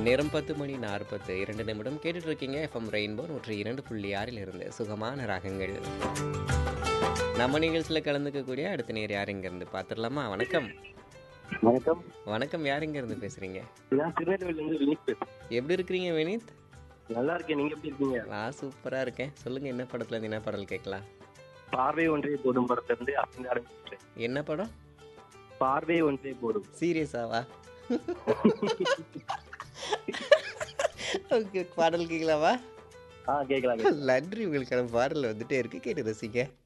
நேரம் பத்து மணி நாற்பத்து இரண்டு நிமிடம் கேட்டுட்டு இருக்கீங்க எஃப்எம் ரெயின்போ நூற்றி இரண்டு புள்ளி ஆறில் இருந்து சுகமான ராகங்கள் நம்ம நிகழ்ச்சியில் கலந்துக்கக்கூடிய அடுத்த நேர் யார் இருந்து பார்த்துடலாமா வணக்கம் வணக்கம் வணக்கம் யார் இருந்து பேசுறீங்க நான் திருநெல்வேலியிலிருந்து வினித் பேசுறேன் எப்படி இருக்கிறீங்க வினித் நல்லா இருக்கேன் நீங்க எப்படி இருக்கீங்க நான் சூப்பராக இருக்கேன் சொல்லுங்க என்ன படத்துல இருந்து என்ன பாடல் கேட்கலாம் பார்வை ஒன்றே போதும் படத்துல இருந்து அப்படின்னு ஆரம்பிச்சிட்டேன் என்ன படம் பார்வை ஒன்றே போதும் சீரியஸாவா ஓகே பாடல் கேட்கலாமா ஆ கேட்கலாம் நன்றி உங்களுக்கான பாடல் வந்துட்டே இருக்கு கேட்டு ரசிங்க